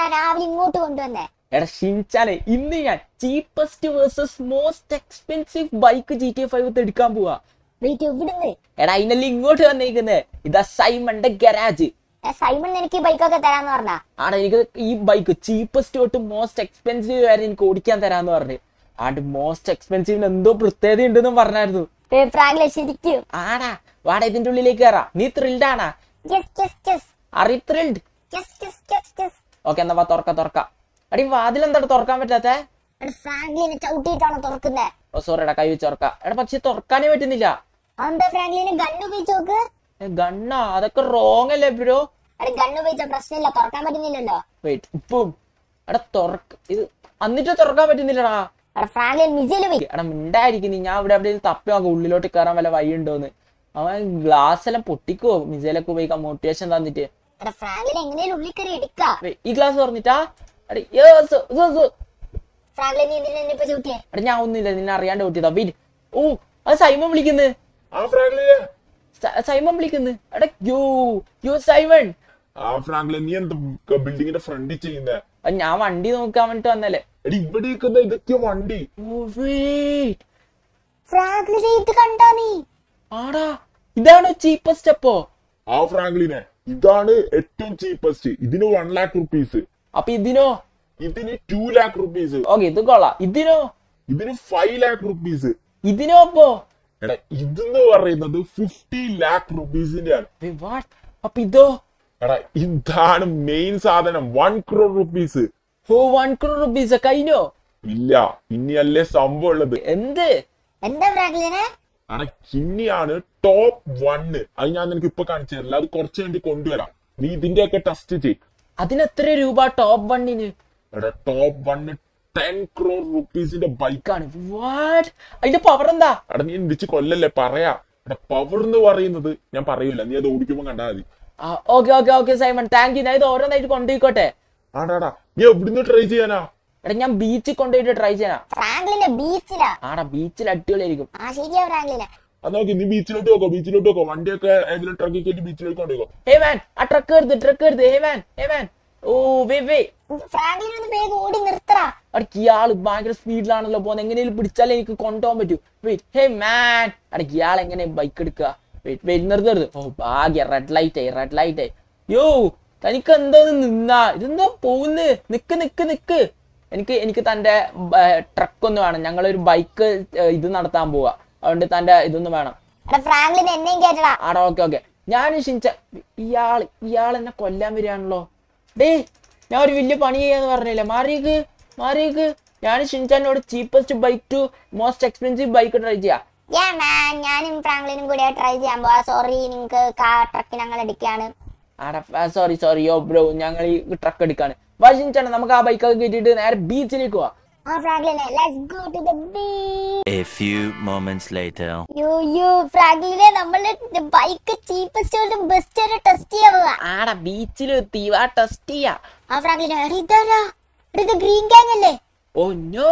രാവിലെ ഇങ്ങോട്ട് കൊണ്ടുവന്നേ എടാ ഷിൻചാനെ ഇന്ന് ഞാൻ cheapest versus most expensive bike G T five എടുക്കാൻ പോവാ വെയിറ്റ് എവിടുന്ന് എടാ അതിനല്ലേ ഇങ്ങോട്ട് വന്നേക്കുന്നത് ഇതാ സൈമന്റെ ഗരാജ് ഏ, സൈമൺ എനിക്ക് ഈ ബൈക്കൊക്കെ തരാന്ന് പറഞ്ഞാ ആടെ എനിക്ക് ഈ ബൈക്ക് ചീപ്പസ്റ്റ് തൊട്ട് മോസ്റ്റ് എക്സ്പെൻസീവ് വരെ എനിക്ക് ഓടിക്കാൻ തരാന്ന് പറഞ്ഞു ആണ്ട് മോസ്റ്റ് എക്സ്പെൻസീവിന് എന്തോ പ്രത്യേകത ഉണ്ടെന്നും പറഞ്ഞായിരുന്നു പ്രാങ്കിലെ ശരിക്കും ആടാ വാടാ ഇതിന്റെ ഉള്ളിലേക്ക് കയറാ നീ ത്രിൽഡ് ആണാ യെസ് യെസ് യെസ് അറി thrilled yes yes yes yes okay എന്നാ വാ തുറക്ക തുറക്ക അടി വാതിൽ എന്താണ് തുറക്കാൻ പറ്റാത്തേ ഫ്രാങ്ക്ലിനെ ചവിട്ടിയിട്ടാണ് തുറക്കുന്നേ ഓ സോറി എടാ കൈ വെച്ച് തുറക്ക എടാ പക്ഷെ തുറക്കാനേ പറ്റുന്നില്ല അതെന്താ ഫ്രാങ്ക്ലിന് ഗണ്ണ് ഉപയോഗിച്ച് നോക്ക് ഗണ്ണാ അതൊക്കെ റോങ് അല്ലേ ബ്രോ അവിടെ ഗണ്ണ് ഉപയോഗിച്ച പ്രശ്നമില്ല തുറക്കാൻ പറ്റുന്നില്ലല്ലോ വെയിറ്റ് ഇപ്പം എടാ തുറക്ക ഇത് എന്നിട്ട് തുറക്കാൻ പറ്റുന്നില്ലടാ അവിടെ ഫ്രാങ്ക്ലിൻ മിസൈൽ പോയി എടാ മിണ്ടായിരിക്കുന്നു ഞാൻ ഇവിടെ എവിടെ തപ്പി നോക്കാം ഉള്ളിലോട്ട് കയറാൻ വല്ല വഴി ഉണ്ടോന്ന് അവൻ ഗ്ലാസ് എല്ലാം പൊട്ടിക്കുവോ മിസൈലൊക്കെ ഉപയോഗിക്കാൻ മോട്ടിവേഷൻ തന്നിട്ട് അവിടെ ഫ്രാങ്ക്ലിൻ എങ്ങനെയും ഉള്ളിൽ കയറി എടുക്കാ വേ- ഈ ഗ്ലാസ് പറഞ്ഞിട്ടാ എടാ യോ, സോ, സോ, സോ. ഫ്രാങ്ക്ലിൻ നീ എന്തിനാ എന്നെ ഇപ്പൊ ചവിട്ടിയേ എടാ ഞാൻ ഒന്നുമില്ല നിന്നെ അറിയാണ്ട് പൊട്ടിയതാ വെയിറ്റ് ഓ അത് സൈമൺ വിളിക്കുന്നു ആ ഫ്രാങ്ക്ലിനെ സ- സൈമൺ വിളിക്കുന്നു എടാ യോ യോ സൈമൺ ആ ഫ്രാങ്ക്ലിൻ നീ എന്താ ബിൽഡിങ്ങിന്റെ ഫ്രണ്ടിൽ ചെയ്യുന്നേ അത് ഞാൻ വണ്ടി നോക്കാൻ വേണ്ടിട്ട് വന്നല്ലേ എടി ഇവിടെ നിൽക്കുന്ന ഇതൊക്കെ വണ്ടി ഓ വെയിറ്റ് ഫ്രാങ്ക്ലിനെ ഇത് കണ്ടാ നീ ആടാ ഇതാണോ ചീപ്പസ്റ്റ് അപ്പോ ആ ഫ്രാങ്ക്ലിനെ ഇതാണ് ഏറ്റവും ചീപ്പസ്റ്റ് ഇതിന് വൺ ലാക്ക് റുപ്പീസ് അപ്പൊ ഇതിനോ ഇതിന് ടു ലാക്ക് റുപ്പീസ് ഓക്കെ ഇത് കൊള്ളാം ഇതിനോ ഇതിന് ഫൈവ് ലാക്ക് റുപ്പീസ് ഇതിനോ അപ്പോ എടാ ഇതെന്ന് പറയുന്നത് ഫിഫ്റ്റി ലാക്ക് റുപ്പീസിന്റെ ആണ് Wait, what? അപ്പൊ ഇതോ എടാ ഇതാണ് മെയിൻ സാധനം one crore rupees oh one crore rupees കഴിഞ്ഞോ ഇല്ല ഇനിയല്ലേ സംഭവം ഉള്ളത് എന്ത് എന്താ ഫ്രാങ്ക്ലിനെ എടാ ഇനിയാണ് ടോപ്പ് വണ്ണ് അത് ഞാൻ നിനക്ക് ഇപ്പൊ കാണിച്ചു തരില്ല അത് കുറച്ച് വേണ്ടി കൊണ്ടുവരാം നീ ഇതിന്റെയൊക്കെ ടെസ്റ്റ് ചെയ് അതിന് എത്ര രൂപ ടോപ്പ് വണ്ണിന് എടാ ടോപ്പ് വണ്ണ് ടെൻ ക്രോർ റുപ്പീസിന്റെ ബൈക്ക് ആണ് വാട്ട് അതിന്റെ പവർ എന്താ എടാ നീ എന്തിച്ച് കൊല്ലല്ലേ പറയാ എടാ പവർ എന്ന് പറയുന്നത് ഞാൻ പറയൂല നീ അത് ഓടിക്കുമ്പോ കണ്ടാ മതി okay okay okay Simon thank you ഞാൻ ഇത് ഓരോന്നായിട്ട് കൊണ്ടുപോയിക്കോട്ടെ ആടാടാ നീ എവിടുന്ന് ട്രൈ ചെയ്യാനാ എടാ ഞാൻ ബീച്ചിൽ കൊണ്ടുപോയിട്ട് ട്രൈ ചെയ്യാനാ ഫ്രാങ്ക്ലിന്റെ ബീച്ചിലാ ആടാ ബീച്ചിൽ അടിപൊളിയായിരിക്കും ആ ശരിയാ ഫ്രാങ്ക്ലിനെ അത് നോക്കി നീ ബീച്ചിലോട്ട് പോക്കോ ബീച്ചിലോട്ട് പോക്കോ വണ്ടിയൊക്കെ ഏതെങ്കിലും ട്രക്കിൽ കയറ്റി ബീച്ചിലേക്ക് കൊണ്ടുപോകോ ഹേ മാൻ ആ ട്രക്ക് എടുത്ത് ട്രക്ക് എടുത്ത് ഹേ മാൻ ഹേ മാൻ ഓ വേ വേ ഫ്രാങ്ക്ലിൻ ഒന്ന് വേഗം ഓടി നിർത്തറാ അടക്ക് ഇയാള് ഭയങ്കര സ്പീഡിലാണല്ലോ പോകുന്നത് എങ്ങനെയും പിടിച്ചാലേ എനിക്ക് കൊണ്ടുപോകാൻ പറ്റൂ വെയിറ്റ് ഹേ മാൻ അടക്ക് ഇയാൾ എങ്ങനെ ബൈക്ക് എടുക്കുക വെയിറ്റ് വെയിറ്റ് നിർത്തരുത് ഓ ഭാഗ്യ റെഡ് ലൈറ്റ് ആയി റെഡ് ലൈറ്റ് ആയി യോ തനിക്ക് എന്തോ നിന്നാ ഇതെന്തോ പോകുന്നു നിക്ക് നിക്ക് നിക്ക് എനിക്ക് എനിക്ക് തന്റെ ട്രക്ക് ഒന്ന് വേണം ഞങ്ങളൊരു ബൈക്ക് ഇത് നടത്താൻ പോവാ അതുകൊണ്ട് തന്റെ ഇതൊന്ന് വേണം എടാ ഫ്രാങ്ക്ലിൻ എന്നെയും കേട്ടടാ ആടാ ഓക്കെ ഓക്കെ ഞാൻ ഷിൻച ഇയാൾ ഇയാൾ എന്നെ കൊല്ലാൻ വരികയാണല്ലോ ഡേ ഞാൻ ഒരു വലിയ പണി ചെയ്യാന്ന് പറഞ്ഞില്ലേ മാറിയേക്ക് മാറിയേക്ക് ഞാൻ ഷിൻചാനോട് cheapest bike to most expensive bike try ചെയ്യാം യാ മാൻ ഞാനും ഫ്രാങ്ക്ലിനും കൂടി ട്രൈ ചെയ്യാൻ പോവാ സോറി നിങ്ങൾക്ക് ട്രക്ക് ഞങ്ങൾ എടുക്കാണ് ആടാ സോറി സോറി യോ ബ്രോ ഞങ്ങൾ ഈ ട്രക്ക് എടുക്കാണ് വാ ഷിൻചാൻ നമുക്ക് ആ ബൈക്കൊക്കെ കയറ്റിയിട്ട് നേരെ ബീച്ചിലേക്ക് പോവാം ആ ഫ്രാങ്ക്ലിനെ let's go to the beach A few moments later. Yo yo ഫ്രാങ്ക്ലിനെ നമ്മളുടെ ബൈക്ക് ചീപ്പസ്റ്റ് ആയിട്ട് ബെസ്റ്റ് ആയിട്ട് ടെസ്റ്റ് ചെയ്യാൻ പോവാ ആടാ ബീച്ചിൽ എത്തി വാ ടെസ്റ്റ് ചെയ്യാം ആ ഫ്രാങ്ക്ലിനെ എടാ ഇതാരാ എടാ ഇത് ഗ്രീൻ ഗാങ് അല്ലേ ഓ നോ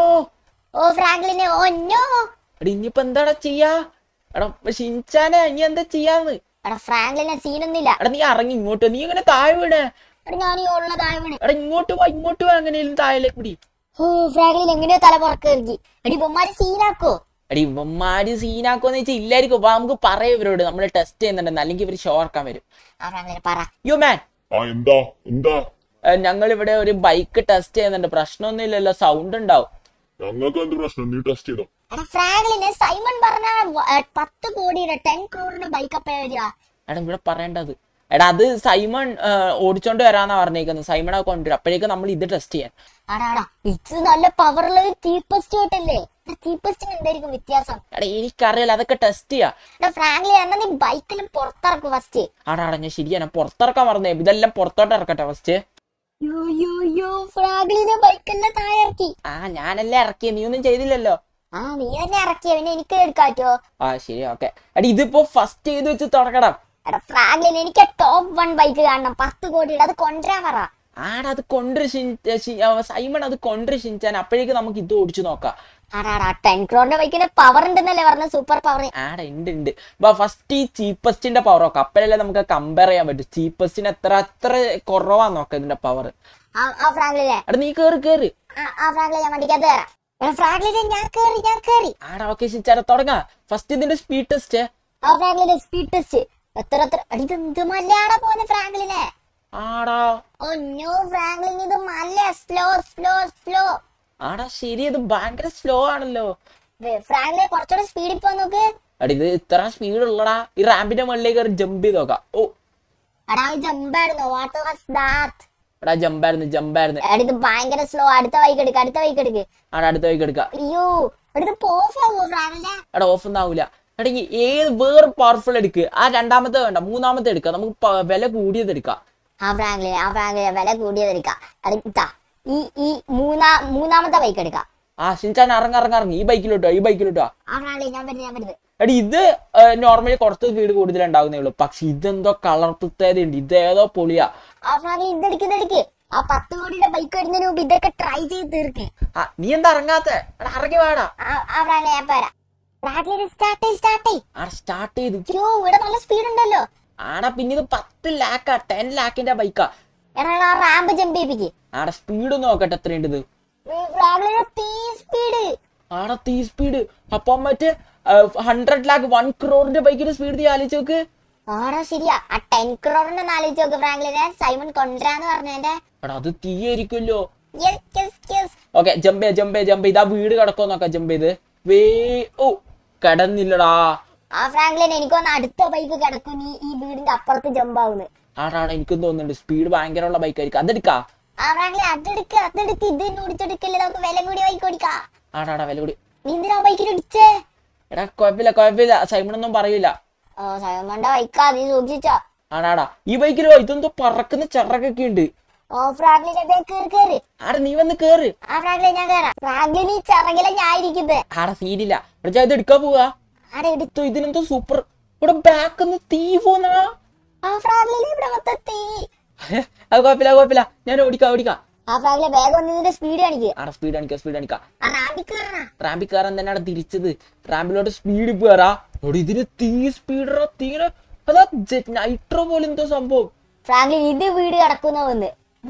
ഓ ഫ്രാങ്ക്ലിനെ ഓ നോ എടാ ഇനിയിപ്പോ എന്താടാ ചെയ്യാ എടാ ഷിൻചാനെ ഇനി എന്താ ചെയ്യാന്ന് എടാ ഫ്രാങ്ക്ലിനെ സീനൊന്നുമില്ല എടാ നീ ഇറങ്ങി ഇങ്ങോട്ട് നീ ഇങ്ങനെ താഴെ വീണേ എടാ ഞാൻ ഈ ഉള്ളതായ വീണ് എടാ ഇങ്ങോട്ട് വാ ഇങ്ങോട്ട് വാ എങ്ങനെയും താഴേക്ക് പിടി ഓ ഫ്രാങ്ക്ലിൻ എങ്ങനെയോ തല പുറക്ക് ഇറങ്ങി എടി ബൊമ്മാര് സീനാക്കോ എടി ഇവന്മാര് സീനാക്കോന്ന് വെച്ചാൽ ഇല്ലായിരിക്കും അപ്പൊ നമുക്ക് പറയാം ഇവരോട് നമ്മൾ ടെസ്റ്റ് ചെയ്യുന്നുണ്ടെന്ന് അല്ലെങ്കിൽ ഇവർ ഷോ ഇറക്കാൻ വരും ആ ഫ്രാങ്ക്ലിനെ പറ യോ മാൻ ആ എന്താ എന്താ ഞങ്ങൾ ഇവിടെ ഒരു ബൈക്ക് ടെസ്റ്റ് ചെയ്യുന്നുണ്ട് പ്രശ്നമൊന്നും ഇല്ലല്ലോ സൗണ്ട് ഉണ്ടാവും ഞങ്ങൾക്ക് എന്ത് പ്രശ്നം നീ ടെസ്റ്റ് ചെയ്തോ എടാ ഫ്രാങ്ക്ലിനെ സൈമൺ പറഞ്ഞ വ- ഏ, പത്ത് കോടിയുടെ ടെൻ ക്രോറിന്റെ ബൈക്ക് അപ്പ വരിക എടാ ഇവിടെ പറയേണ്ടത് എടാ അത് സൈമൺ ആ, ഓടിച്ചോണ്ട് വരാന്നാ പറഞ്ഞേക്കുന്നത് സൈമൺ അത് കൊണ്ടുവരും അപ്പോഴേക്കും നമ്മൾ ഇത് ടെസ്റ്റ് ചെയ്യാൻ ആടാ ആടാ ഇത് നല്ല പവറുള്ള ചീപ്പസ്റ്റ് ആയിട്ടല്ലേ ചീപ്പസ്റ്റിന് എന്തായിരിക്കും വ്യത്യാസം എടാ എനിക്കറിയില്ല അതൊക്കെ ടെസ്റ്റ് ചെയ്യാം എടാ ഫ്രാങ്ക്ലിൻ എന്നാ നീ ബൈക്കിലും പുറത്തിറക്കും ഫസ്റ്റ് ആടാ ആടാ ഞാൻ ശരിയാണ് പുറത്തിറക്കാൻ മറന്നേ ഇതെല്ലാം പുറത്തോട്ട് ഇറക്കട്ടെ ഫസ്റ്റ് യോ യോ യോ ഫ്രാങ്ക്ലിനെ ബൈക്കെല്ലാം താഴെ ഇറക്കി ആ ഞാനല്ലേ ഇറക്കിയ നീ ഒന്നും ചെയ്തില്ലല്ലോ ആ നീ തന്നെ ഇറക്കിയ പിന്നെ എനിക്ക് എടുക്കാൻ പറ്റുമോ ആ ശരി ഓക്കെ എടി ഇതിപ്പോ ഫസ്റ്റ് ചെയ്ത് വെച്ച് തുടങ്ങണം എടാ ഫ്രാങ്ക്ലിൻ എനിക്ക് ടോപ്പ് വൺ ബൈക്ക് കാണണം പത്ത് കോടിയുടെ അത് കൊണ്ടുവരാൻ പറ ആടാ അത് കൊണ്ടുവരും ഷിൻ- ഷി- ആ, സൈമൺ അത് കൊണ്ടുവരും ഷിൻചാൻ അപ്പോഴേക്ക് നമുക്ക് ഇത് ഓടിച്ചു നോക്കാം ആടാടാ ടെൻ ക്രോറിന്റെ ബൈക്കിന് പവർ ഉണ്ടെന്നല്ലേ പറഞ്ഞ സൂപ്പർ പവർ ആടെ ഉണ്ട് ഉണ്ട് ബാ ഫസ്റ്റ് ഈ ചീപ്പസ്റ്റിന്റെ പവർ നോക്കാം അപ്പോഴല്ലേ നമുക്ക് കമ്പയർ ചെയ്യാൻ പറ്റും ചീപ്പസ്റ്റിന് എത്ര എത്ര കുറവാന്ന് നോക്കാം ഇതിന്റെ പവർ ആ ഫ്രാങ്ക്ലിനെ എടാ നീ കേറ് കേറ് ആ ഫ്രാങ്ക്ലിനെ ഞാൻ വണ്ടിക്കകത്ത് തരാം എടാ ഫ്രാങ്ക്ലിനെ ഞാൻ കേറി ഞാൻ കേറി ആടാ ഓക്കെ ശിച്ചാര തുടങ്ങാം ഫസ്റ്റ് ഇതിന്റെ സ്പീഡ് ടെസ്റ്റ് ആ ഫ്രാങ്ക്ലിന്റെ സ്പീഡ് ടെസ്റ്റ് എത്ര എത്ര അടി ഇത് എന്ത് മലയാടാ പോകുന്ന ഫ്രാങ്ക്ലിനെ ആടാ ഓ ന്യൂ ഫ്രാങ്ക്ലിൻ ഇത് മല്ല സ്ലോ സ്ലോ സ്ലോ ആടാ ശരി ഇത് ഭയങ്കര സ്ലോ ആണല്ലോ ഫ്രാങ്ക്ലിനെ കുറച്ചുകൂടെ സ്പീഡിൽ പോകാൻ നോക്ക് എടാ ഇത് ഇത്ര സ്പീഡ് ഉള്ളടാ ഈ റാമ്പിന്റെ മുകളിലേക്ക് കയറി ജമ്പ് ചെയ്ത് നോക്കാം ഓ എടാ ജമ്പായിരുന്നു വാട്ട് വാസ് ദാറ്റ് എടാ ജമ്പായിരുന്നു ജമ്പായിരുന്നു എടാ ഇത് ഭയങ്കര സ്ലോ അടുത്ത വൈക്ക് എടുക്ക് അടുത്ത വൈക്ക് എടുക്ക് ആടാ അടുത്ത വഴിക്ക് എടുക്കാം അയ്യോ അടുത്ത് പോഫാവോ ഫ്രാങ്ക്ലിനെ എടാ ഓഫ് ഒന്നും ആവൂല എടാ ഈ ഏത് വേറെ പവർഫുൾ എടുക്ക് ആ രണ്ടാമത്തെ വേണ്ട മൂന്നാമത്തെ എടുക്കാം നമുക്ക് പ- വില കൂടിയത് എടുക്കാം ആ ഫ്രാങ്ക്ലിനെ ആ ഫ്രാങ്ക്ലിനെ വില കൂടിയത് എടുക്കാം എടുത്താ ഈ ഈ മൂന്നാ മൂന്നാമത്തെ ബൈക്ക് എടുക്കാം ആ ഷിൻചാൻ ഇറങ്ങ ഇറങ്ങ ഇറങ്ങി ഈ ബൈക്കിലോട്ടോ ഈ ബൈക്കിലോട്ടോ ആ ഫ്രാങ്ക്ലിൻ ഞാൻ വരുന്നത് ഞാൻ വരുന്നത് എടി ഇത് നോർമലി കുറച്ച് സ്പീഡ് കൂടുതൽ ഉണ്ടാകുന്നേ ഉള്ളൂ പക്ഷെ ഇതെന്തോ കളർ പ്രത്യേകതയുണ്ട് ഇത് ഏതോ പൊളിയാ ആ ഫ്രാങ്ക്ലിൻ ഇതെടുക്ക് ഇതെടുക്ക് ആ പത്ത് കോടിയുടെ ബൈക്ക് വരുന്നതിന് മുമ്പ് ഇതൊക്കെ ട്രൈ ചെയ്ത് തീർക്ക് ആ നീ എന്താ ഇറങ്ങാത്തെ എടാ ഇറങ്ങി വേടാ ആ ആ ഫ്രാങ്ക്ലിൻ ഞാൻ പോരാ ഫ്രാങ്ക്ലിൻ സ്റ്റാർട്ട് ചെയ്യ് സ്റ്റാർട്ട് ചെയ്യ് ആടെ സ്റ്റാർട്ട് ചെയ്ത് അയ്യോ ഇവിടെ നല്ല സ്പീഡ് ഉണ്ടല്ലോ ആടാ പിന്നെ ഇത് പത്ത് ലാക്കാ ടെൻ ലാക്കിന്റെ ബൈക്കാ എടാ ആ റാമ്പ് ജമ്പ് ചെയ്യിപ്പിക്ക് ആടെ സ്പീഡ് നോക്കട്ടെ എത്രയുണ്ട് ഇത് ഫ്രാങ്ക്ലിന് തീ സ്പീഡ് ആടെ തീ സ്പീഡ് അപ്പം മറ്റേ ഹൺഡ്രഡ് ലാക്ക് വൺ ക്രോറിന്റെ ബൈക്കിന്റെ സ്പീഡ് നീ ആലോചിച്ച് നോക്ക് ആടാ ശരിയാ ആ ടെൻ ക്രോറിന്റെ നാലോചിച്ച് നോക്ക് ഫ്രാങ്ക്ലിനെ സൈമൺ കൊണ്ടുവരാന്ന് പറഞ്ഞതിന്റെ എടാ അത് തീയായിരിക്കുമല്ലോ yes yes yes okay jump jump jump ഇതാ വീട് കിടക്കോ നോക്കാം ജമ്പ് ചെയ്ത് വേ ഓ കിടന്നില്ലടാ ആ ഫ്രാങ്ക്ലിൻ എനിക്കൊന്ന് അടുത്ത ബൈക്ക് കിടക്കും നീ ഈ വീടിന്റെ അപ്പുറത്ത് ജമ്പ് ആവുന്നു ആടാടാ എനിക്കും തോന്നുന്നുണ്ട് സ്പീഡ് ഭയങ്കരമുള്ള ബൈക്കായിരിക്കും അതെടുക്കാ ആ ഫ്രാങ്ക്ലിൻ അതെടുക്ക് അതെടുക്ക് ഇത് ഓടിച്ചെടുക്കല്ലേ നമുക്ക് വില കൂടി ബൈക്ക് ഓടിക്കാം ആടാടാ വില കൂടി നീ എന്തിനാ ബൈക്കിൽ ഇടിച്ചേ എടാ കുഴപ്പമില്ല കുഴപ്പമില്ല സൈമണൊന്നും പറയൂല ഓ സൈമന്റെ ബൈക്കാ നീ സൂക്ഷിച്ചോ ആടാടാ ഈ ബൈക്കിലോ ഇതെന്തോ പറക്കുന്ന ചിറകൊക്കെ ഉണ്ട് ഓ ഫ്രാങ്ക്ലിന്റെ ബൈക്ക് കയറി കയറി ആടാ നീ വന്ന് കേറ് ആ ഫ്രാങ്ക്ലിൻ ഞാൻ കയറാം ഫ്രാങ്ക്ലിൻ ഈ ചിറകിലെ ഞാൻ ഇരിക്കുന്നത് ആടാ സീനില്ല ഇവിടെ ഇത് എടുക്കാൻ പോവാ ആടെ എടുത്തു ഇതോ ഇതിനെന്തോ സൂപ്പർ ഇവിടെ ബാക്ക് തീ പോന്നാ ആ ഫ്രാങ്ക്ലിൻ ഇവിടെ മൊത്തം തീ അത് കുഴപ്പമില്ല അത് കുഴപ്പമില്ല ഞാൻ ഓടിക്കാം ഓടിക്കാം ആ ഫ്രാങ്ക്ലിൻ വേഗം ഒന്ന് ഇതിന്റെ സ്പീഡ് കാണിക്കുക ആടാ സ്പീഡ് കാണിക്കാം സ്പീഡ് കാണിക്കാം ആ റാമ്പിൽ കയറണ റാമ്പിൽ കയറാൻ തന്നെയാണ് തിരിച്ചത് റാമ്പിലോട്ട് സ്പീഡ് കയറാ എടി ഇതിന് തീ സ്പീഡോ തീരെ അതാ നൈട്രോ പോലെ എന്തോ സംഭവം ഫ്രാങ്ക്ലിൻ ഇത് വീട് കിടക്കുന്ന വന്ന്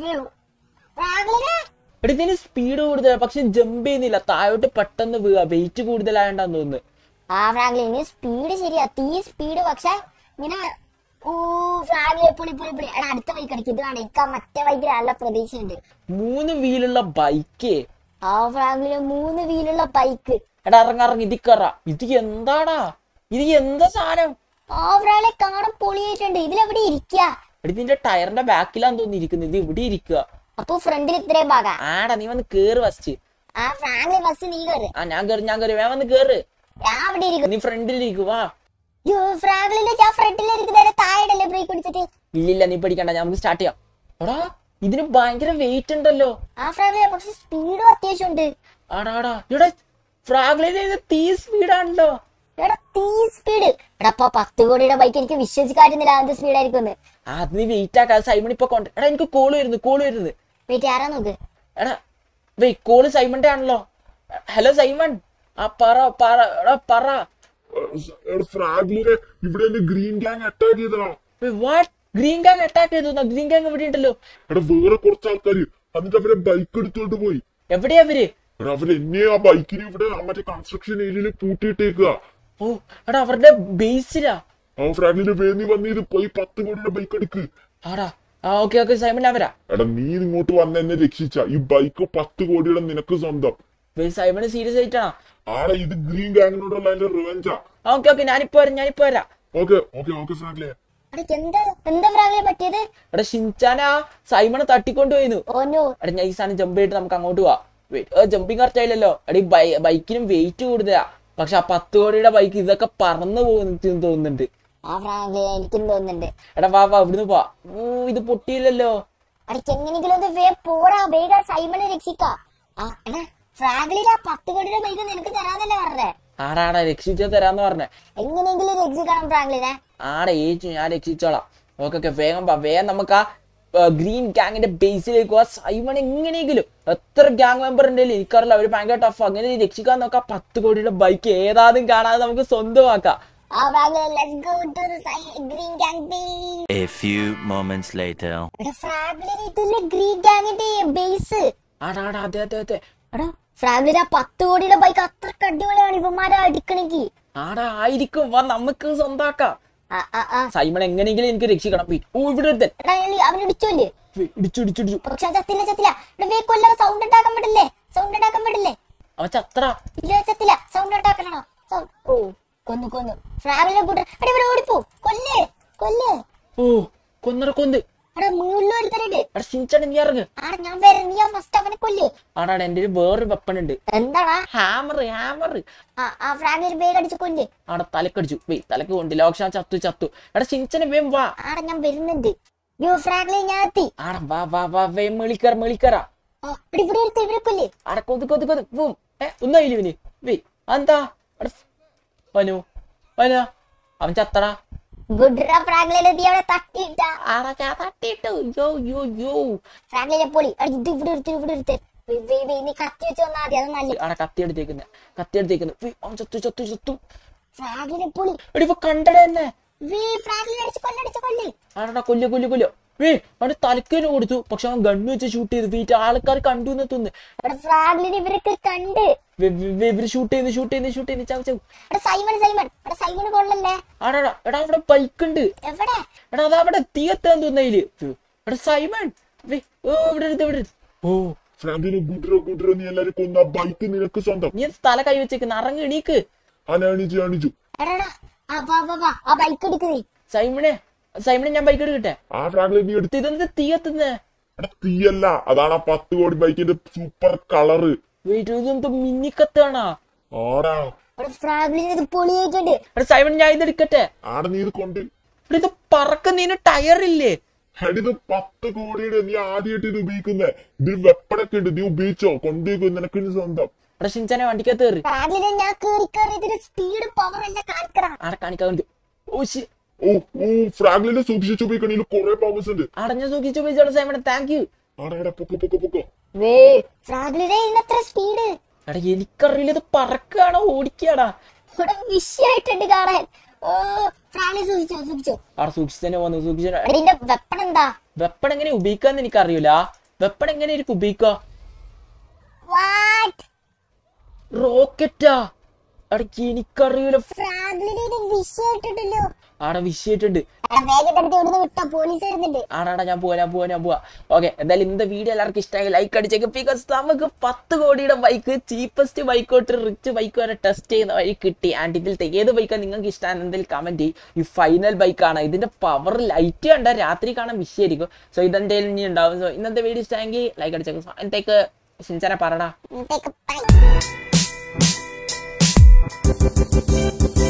ഫ്രാങ്ക്ലിനെ എടി ഇതിന് സ്പീഡ് കൂടുതലാണ് പക്ഷെ ജമ്പ് ചെയ്യുന്നില്ല താഴോട്ട് പെട്ടെന്ന് വീഴാ വെയിറ്റ് കൂടുതലായോണ്ടാന്ന് തോന്നുന്നു ആ ഫ്രാങ്ക്ലിന് സ്പീഡ് ശരിയാ തീ സ്പീഡ് പക്ഷെ ഇങ്ങനെ ഓ ഫ്രാങ്ക്ലിൻ പുളി പുളി പുളി എടാ അടുത്ത ബൈക്ക് അടിക്കും ഇത് വേണം എനിക്ക് ആ മറ്റേ ബൈക്കിൽ നല്ല പ്രതീക്ഷയുണ്ട് മൂന്ന് വീലുള്ള ബൈക്ക് ആ ഫ്രാങ്ക്ലിന് മൂന്ന് വീലുള്ള ബൈക്ക് എടാ ഇറങ്ങ ഇറങ്ങി ഇത് കയറാ ഇത് എന്താടാ ഇത് എന്താ സാധനം ആ ഫ്രാങ്ക്ലിനെ കാണാൻ പൊളിയായിട്ടുണ്ട് ഇതിലെവിടെ ഇരിക്കുക എടി നിന്റെ ടയറിന്റെ ബാക്കിലാന്ന് തോന്നി ഇരിക്കുന്നത് ഇത് ഇവിടെ ഇരിക്കുക അപ്പൊ ഫ്രണ്ടിൽ ഇത്രയും ഭാഗം ആടാ നീ വന്ന് കേറ് ഫസ്റ്റ് ആ ഫ്രാങ്ക്ലിൻ ബസ് നീ കയറ് ആ ഞാൻ കേറി ഞാൻ കേറി വേഗം വന്ന് കേറ് ഞാൻ അവിടെ ഇരിക്കും നീ ഫ്രണ്ടിലിരിക്കും വാ യോ ഫ്രാങ്ക്ലിന്റെ ഞാൻ ഫ്രണ്ടിൽ ഇരിക്കുന്നതിന് താഴെയല്ലേ ബ്രേക്ക് പിടിച്ചിട്ട് ഇല്ലില്ല നീ പഠിക്കണ്ട നമുക്ക് സ്റ്റാർട്ട് ചെയ്യാം എടാ ഇതിന് ഭയങ്കര വെയിറ്റ് ഉണ്ടല്ലോ ആ ഫ്രാങ്ക്ലിനെ പക്ഷെ സ്പീഡും അത്യാവശ്യം ഉണ്ട് ആടാടാ ഇവിടെ ഫ്രാഗ്ലിന് തീ സ്പീഡാണല്ലോ എടാ തീ സ്പീഡ് എടാ അപ്പൊ പത്ത് കോടിയുടെ ബൈക്ക് എനിക്ക് വിശ്വസിക്കാൻ പറ്റുന്നില്ല അതിന്റെ സ്പീഡ് ആയിരിക്കും ആ അത് നീ വെയിറ്റ് ആക്കാതെ സൈമൺ ഇപ്പൊ കൊണ്ട് എടാ എനിക്ക് കോള് വരുന്നു കോള് വരുന്നു വെയിറ്റ് ആരാ നോക്ക് എടാ വെയ് കോള് സൈമന്റെ ആണല്ലോ ഹലോ സൈമൺ ആ പറ പറ എടാ പറ ഫ്രാഗ്ലിനെ ഇവിടെ എന്റെ ഗ്രീൻ ഗ്യാങ് അറ്റാക്ക് ചെയ്തതാ വാട്ട് ഗ്രീൻ ഗാങ് അറ്റാക്ക് ചെയ്തു ഗ്രീൻ ഗാങ് എവിടെ ഉണ്ടല്ലോ എടാ വേറെ കുറച്ച് ആൾക്കാര് എന്നിട്ട് അവരെ ബൈക്ക് എടുത്തോണ്ട് പോയി എവിടെയാ അവര് എടാ അവര് എന്നെ ആ ബൈക്കിന് ഇവിടെ ആ മറ്റേ കൺസ്ട്രക്ഷൻ ഏരിയയിൽ പൂട്ടിയിട്ടേക്കുക ഓ എടാ അവരുടെ ബേസിലാ ആ ഫ്രാഗ്ലിന് വേണ്ടി വന്നിത് പോയി പത്ത് കോടിയുടെ ബൈക്ക് എടുക്ക് ആടാ ആ ഓക്കെ ഓക്കെ സൈമൺ അവരാ എടാ നീ ഇങ്ങോട്ട് വന്ന് എന്നെ രക്ഷിച്ച ഈ ബൈക്ക് പത്ത് കോടിയുടെ നിനക്ക് സ്വന്തം സൈമൺ സീരിയസ് ആയിട്ടാണോ ആടാ ഇത് ഗ്രീൻ ഗാങ്ങിനോടുള്ള അതിന്റെ റിവെഞ്ചാ ഓക്കെ ഓക്കെ ഞാനിപ്പോ വരാം ഞാനിപ്പോ വരാം ഓക്കെ ഓക്കെ ഓക്കെ ഫ്രാഗ്ലിനെ എടാ എന്താ എന്താ ഫ്രാങ്ക്ലിനെ പറ്റിയത് എടാ ഷിൻചാന സൈമണ് തട്ടിക്കൊണ്ടുപോയിന്നു ഓനോ എടാ ഞാൻ ഈ സാധനം ജമ്പ് ചെയ്തിട്ട് നമുക്ക് അങ്ങോട്ട് പോവാം ജമ്പിങ് കറക്റ്റ് ആയില്ലല്ലോ എടാ ഈ ബൈ ബൈക്കിനും വെയിറ്റ് കൂടുതലാ പക്ഷെ ആ പത്ത് കോടിയുടെ ബൈക്ക് ഇതൊക്കെ പറന്നു പോകുന്നു തോന്നുന്നുണ്ട് ആ ഫ്രാങ്ക്ലിനെ എനിക്കും തോന്നുന്നുണ്ട് എടാ വാ വാ ഇവിടുന്ന് പോവാ ഊ ഇത് പൊട്ടിയില്ലല്ലോ അടിക്ക് എങ്ങനെയെങ്കിലും ഒന്ന് വേ പോടാ വേഗം സൈമനെ രക്ഷിക്കാം ആ എടാ ഫ്രാങ്ക്ലിൻ ആ പത്ത് കോടിയുടെ ബൈക്ക് നിനക്ക് തരാന്നല്ലേ പറഞ്ഞേ ആടാടാ രക്ഷിച്ചു തരാന്ന് പറഞ്ഞേ എങ്ങനെയെങ്കിലും രക്ഷിക്കണം ഫ്രാങ്ക്ലിനെ ആടെ ഏച്ചു ഞാൻ രക്ഷിച്ചോളാം ഓക്കെ ഓക്കെ വേഗം വാ വേഗം നമുക്ക് ആ ഗ്രീൻ ഗാങ്ങിന്റെ ബേസിലേക്ക് പോവാ സൈമൺ എങ്ങനെയെങ്കിലും എത്ര ഗ്യാങ് മെമ്പർ ഉണ്ടെങ്കിലും എനിക്കറിയില്ല അവര് ഭയങ്കര ടഫ് അങ്ങനെ രക്ഷിക്കാൻ നോക്കാം പത്ത് കോടിയുടെ ബൈക്ക് ഏതാതും കാണാതെ നമുക്ക് സ്വന്തമാക്കാം ആ ഫ്രാഗ്ലി let's go to the green gang base A few moments later. എടാ ഫ്രാഗ്ലി ഇതില്ലേ ഗ്രീൻ ഗാങ്ങിന്റെ ബേസ് ആടാ ആടാ അതെ അതെ അതെ എടാ ഫ്രാഗ്ലിന്റെ ആ പത്ത് കോടിയുടെ ബൈക്ക് അത്ര അടിപൊളിയാണ് ഇവന്മാരെ അടിക്കണെങ്കി ആടാ ആയിരിക്കും വാ നമുക്ക് സ്വന്താക്കാം ആ ആ ആ സൈമൺ എങ്ങനെയെങ്കിലും എനിക്ക് രക്ഷിക്കണം പോയി ഓ ഇവിടെ ഒരുത്തൻ എടാ എലി, അവൻ ഇടിച്ചോല്ലേ വേ, ഇടിച്ചു ഇടിച്ചു ഇടിച്ചു പക്ഷെ അത് ചത്തില്ല ചത്തില്ല എടാ വേ കൊല്ലാതെ സൗണ്ട് ഉണ്ടാക്കാൻ പറ്റില്ലേ സൗണ്ട് ഉണ്ടാക്കാൻ പറ്റില്ലേ അവൻ ചത്ര ഇല്ല ചത്തില്ല സൗണ്ട് ഉണ്ടാക്കണോ സൗണ്ട് ഓ കൊന്നു കൊന്നു ഫ്രാഗ്ലിനെ കൂട്ടർ എടാ ഇവിടെ ഓടിപ്പോ കൊല്ലേ കൊല്ലേ ഓ കൊന്നറ കൊന്ത് എടാ മുകളിൽ ഒരുത്തരുണ്ട് എടാ ഷിൻചാൻ നീ ഇറങ്ങ് ആടെ ഞാൻ വരാം നീ ആ ഫസ്റ്റ് അവനെ കൊല്ലേ ആടാ എന്റെ ഒരു വേറൊരു വെപ്പൺ ഉണ്ട് എന്താടാ ഹാമർ ഹാമർ ആ ആ ഫ്രാഗ്ലിന് വേഗം അടിച്ച് കൊല്ലേ ആടെ തലക്കടിച്ചു വെയ് തലക്ക് കൊണ്ടില്ല പക്ഷെ ചത്തു ചത്തു എടാ ഷിൻചനെ വേം വാ ആടെ ഞാൻ വരുന്നുണ്ട് യോ ഫ്രാഗ്ലി ഞാൻ എത്തി ആടാ വാ വാ വാ വേ മെളിക്കറ മെളിക്കറ ആ, എടാ ഇവിടെ ഒരുത്ത ഇവരെ കൊല്ലേ ആടെ കൊത് കൊത് കൊത് പോം ഏ ഒന്നായില്ല ഇവന് വേ എന്താ വനു വനു അവൻ ചത്തടാ ഗുഡ്ര ഫ്രാഗ്ലിനെ നീ അവിടെ തട്ടിയിട്ടാ ആടാ ഞാൻ തട്ടിയിട്ടു യോ യോ യോ ഫ്രാഗ്ലിനെ പൊളി എടാ ഇത് ഇവിടെ ഒരുത്തൻ ഇവിടെ ഒരുത്തൻ വേ, വേ, വേ, നീ കത്തി വെച്ച് വന്നാ മതി അത് നല്ല ആടാ കത്തി എടുത്തേക്കുന്നെ കത്തി എടുത്തേക്കുന്നു വേ, അവൻ ചത്തു ചത്തു ചത്തു ഫ്രാഗ്ലിനെ പൊളി എടി ഇപ്പൊ കണ്ടട തന്നെ വേ ഫ്രാഗ്ലിനെ അടിച്ച് കൊല്ലടിച്ച് കൊല്ലേ ആടാ കൊല്ല് കൊല്ല് കൊല്ല് വേ അവന് തലക്കേന് കൊടുത്തു പക്ഷെ അവൻ ഗണ്ണ് വെച്ച് ഷൂട്ട് ചെയ്തു വീട്ടിൽ ആൾക്കാർ കണ്ടു എന്ന് തോന്നുന്നു എടാ ഫ്രാഗ്ലിനെ ഇവരൊക്കെ കണ്ട് വെ- വെ- വെ- ഇവര് ഷൂട്ട് ചെയ്ത് ഷൂട്ട് ചെയ്ത് ഷൂട്ട് ചെയ്ത് ചാവ് ചാവ് എടാ സൈമൺ സൈമൺ എടാ സൈമൺ കൊള്ളല്ലേ ആടാടാ എടാ അവിടെ ബൈക്ക് ഉണ്ട് എവിടെ എടാ അത് അവിടെ തീയെത്താൻ തോന്നയില് എടാ സൈമൺ വേ, ഓ ഇവിടെ എടുത്ത് ഇവിടെ എടുത്ത്. ഓ ഫ്രാങ്കിന് ഗുഡ്രോ ഗുഡ്രോ നീ എല്ലാരും കൊന്ന ബൈക്ക് നിനക്ക് സ്വന്തം നീ എന്ത് തല കൈ വെച്ചേക്കുന്ന അറങ്ങ് എണീക്ക് അന അണിച്ചു അണിച്ചു എടാ എടാ, ആ വാ വാ വാ ആ ബൈക്ക് എടുക്കുന്നേ സൈമണെ സൈമണെ ഞാൻ ബൈക്ക് എടുക്കട്ടെ ആ ഫ്രാങ്കിലെ നീ എടുത്ത് ഇതെന്ത് തീയെത്തുന്നേ എടാ തീയല്ല അതാണ് ആ പത്ത് കോടി ബൈക്കിന്റെ സൂപ്പർ കളറ് വെയിറ്റ് ഇതെന്ത് മിന്നിക്കത്താണാ ആടാ എടാ ഫ്രാഗ്ലിന് ഇത് പൊളിയായിട്ടുണ്ട് എടാ സൈമൺ ഞാൻ ഇത് എടുക്കട്ടെ ആടെ നീ ഇത് കൊണ്ട് എടാ ഇത് പറക്കുന്നതിന് ടയറില്ലേ എടി ഇത് പത്ത് കോടിയുടെ നീ ആദ്യമായിട്ട് ഇത് ഉപയോഗിക്കുന്നേ ഇതിൽ വെപ്പടൊക്കെ ഉണ്ട് നീ ഉപയോഗിച്ചോ കൊണ്ടുപോയിക്കോ നിനക്ക് ഇനി സ്വന്തം എടാ ഷിൻചാനെ വണ്ടിക്കകത്ത് കയറി ഫ്രാഗ്ലിനെ ഞാൻ കേറി കേറി ഇതിന്റെ സ്പീഡ് പവർ എല്ലാം കാണിക്കണം ആടെ കാണിക്കാൻ വേണ്ടി ഓ ശി ഓ ഓ ഫ്രാഗ്ലിനെ സൂക്ഷിച്ചു ഉപയോഗിക്കണ ഇതിൽ കുറെ പവേഴ്സ് ഉണ്ട് അടഞ്ഞ സൂക്ഷിച്ചു ഉപയോഗിച്ചോളൂ സൈമൺ താങ്ക് യു ആടാ എടാ പൊക്കോ പൊക്കോ പൊക്കോ വേ ഫ്രാഗ്ലിനെ ഇന്നത്ര സ്പീഡ് എടാ എനിക്കറിയില്ല ഇത് പറക്കാണോ ഓടിക്കാടാ ഇവിടെ വിഷയായിട്ടുണ്ട് കാണാൻ ഓ ഫ്രാഗ്ലിനെ സൂക്ഷിച്ചോ സൂക്ഷിച്ചോ അവിടെ സൂക്ഷിച്ചതന്നെ വന്നു സൂക്ഷിച്ച എടാ, ഇതിന്റെ വെപ്പൺ എന്താ വെപ്പൺ എങ്ങനെ ഉപയോഗിക്കാന്ന് എനിക്കറിയില്ല വെപ്പൺ എങ്ങനെ എനിക്ക് ഉപയോഗിക്ക വാട്ട് റോക്കറ്റാ എടാ എനിക്കറിയില്ല ഫ്രാഗ്ലിനെ ഇത് വിഷയായിട്ടുണ്ടല്ലോ ആടെ വിഷയിട്ടുണ്ട് എടാ വേഗം തന്നെ ഇവിടുന്ന് വിട്ടോ പോലീസ് വരുന്നുണ്ട് ആടാടാ ഞാൻ പോവാ ഞാൻ പോവാ ഞാൻ പോവാ ഓക്കെ എന്തായാലും ഇന്നത്തെ വീഡിയോ എല്ലാവർക്കും ഇഷ്ടമായി ലൈക്ക് അടിച്ചേക്ക് ബിക്കോസ് നമുക്ക് പത്ത് കോടിയുടെ ബൈക്ക് ചീപ്പസ്റ്റ് ബൈക്ക് തൊട്ട് റിച്ച് ബൈക്ക് വരെ ടെസ്റ്റ് ചെയ്യുന്ന വഴി കിട്ടി ആൻഡ് ഇതിലത്തെ ഏത് ബൈക്കാണ് നിങ്ങൾക്ക് ഇഷ്ടമാണ് എന്തെങ്കിലും കമന്റ് ചെയ്യും ഈ ഫൈനൽ ബൈക്കാണ് ഇതിന്റെ പവർ ലൈറ്റ് കണ്ട രാത്രി കാണാൻ വിഷയമായിരിക്കും സോ ഇതെന്തെങ്കിലും ഇനി ഉണ്ടാവും സോ ഇന്നത്തെ വീഡിയോ ഇഷ്ടമെങ്കിൽ ലൈക്ക് അടിച്ചേക്കും എന്നത്തേക്ക് സിൻചാനെ പറടാ Take a bite.